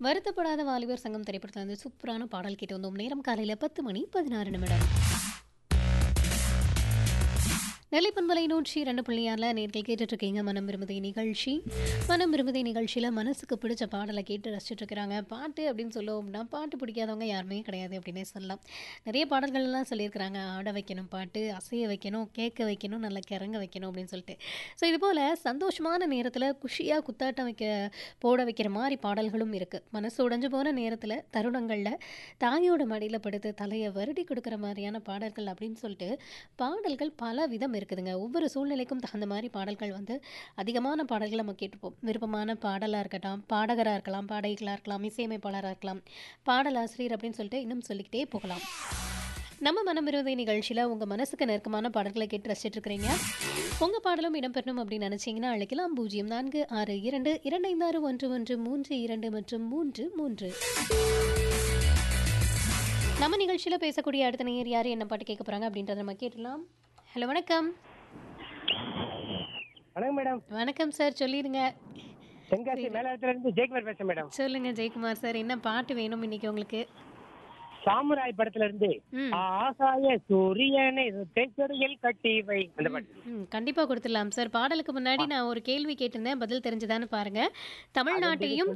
வருத்தப்படாத வாலிபர் சங்கம் திரைப்படத்தில் வந்து சூப்பரான பாடல் கேட்டு வந்தோம் நேரம் காலையில் பத்து மணி பதினாறு நிமிடம் நெல்லை பண்பலை நூற்றி ரெண்டு புள்ளியாரில் நேர்கள் கேட்டுட்டு இருக்கீங்க மனம் விரும்புதை நிகழ்ச்சி மனம் விரும்புதை நிகழ்ச்சியில் மனசுக்கு பிடிச்ச பாடலை கேட்டு ரசிச்சுட்டு இருக்கிறாங்க பாட்டு அப்படின்னு சொல்லுவோம்னா பாட்டு பிடிக்காதவங்க யாருமே கிடையாது அப்படின்னே சொல்லலாம் நிறைய பாடல்கள்லாம் சொல்லியிருக்கிறாங்க ஆட வைக்கணும் பாட்டு அசைய வைக்கணும் கேட்க வைக்கணும் நல்லா கிறங்க வைக்கணும் அப்படின்னு சொல்லிட்டு ஸோ இது போல் சந்தோஷமான நேரத்தில் குஷியாக குத்தாட்டம் வைக்க போட வைக்கிற மாதிரி பாடல்களும் இருக்குது மனசு உடைஞ்சு போன நேரத்தில் தருணங்களில் தாயோட மடியில் படுத்து தலையை வருடி கொடுக்குற மாதிரியான பாடல்கள் அப்படின்னு சொல்லிட்டு பாடல்கள் பல விதம் இருக்குதுங்க ஒவ்வொரு சூழ்நிலைக்கும் தகுந்த மாதிரி பாடல்கள் வந்து அதிகமான பாடல்கள் நம்ம கேட்டுப்போம் விருப்பமான பாடலாக இருக்கட்டும் பாடகராக இருக்கலாம் பாடகிகளாக இருக்கலாம் இசையமைப்பாளராக இருக்கலாம் பாடலாசிரியர் அப்படின்னு சொல்லிட்டு இன்னும் சொல்லிக்கிட்டே போகலாம் நம்ம மனம் விரோதை நிகழ்ச்சியில் உங்கள் மனசுக்கு நெருக்கமான பாடல்களை கேட்டு ரசிச்சிட்டு இருக்கிறீங்க உங்கள் பாடலும் இடம்பெறணும் அப்படின்னு நினச்சிங்கன்னா அழைக்கலாம் பூஜ்ஜியம் நான்கு ஆறு இரண்டு இரண்டு ஐந்து ஆறு ஒன்று ஒன்று மூன்று இரண்டு மற்றும் மூன்று மூன்று நம்ம நிகழ்ச்சியில் பேசக்கூடிய அடுத்த நேயர் யார் என்ன பாட்டு கேட்க போகிறாங்க அப்படின்றத நம்ம கேட்டலாம் ஹலோ வணக்கம் வணக்கம் மேடம் வணக்கம் சார் சொல்லிடுங்க தென்காசி மேலாளத்துல இருந்து ஜெயக்குமார் பேசுறேன் மேடம் சொல்லுங்க ஜெயக்குமார் சார் என்ன பாட்டு வேணும் இன்னைக்கு உங்களுக்கு சாமுராய் படத்துல இருந்து ம். ஆகாய சூரியனை தென்கொடியில் கட்டி வை அந்த பாட்டு ம் கண்டிப்பாக கொடுத்துடலாம் சார் பாடலுக்கு முன்னாடி நான் ஒரு கேள்வி கேட்டிருந்தேன் பதில் தெரிஞ்சுதான்னு பாருங்க தமிழ்நாட்டையும்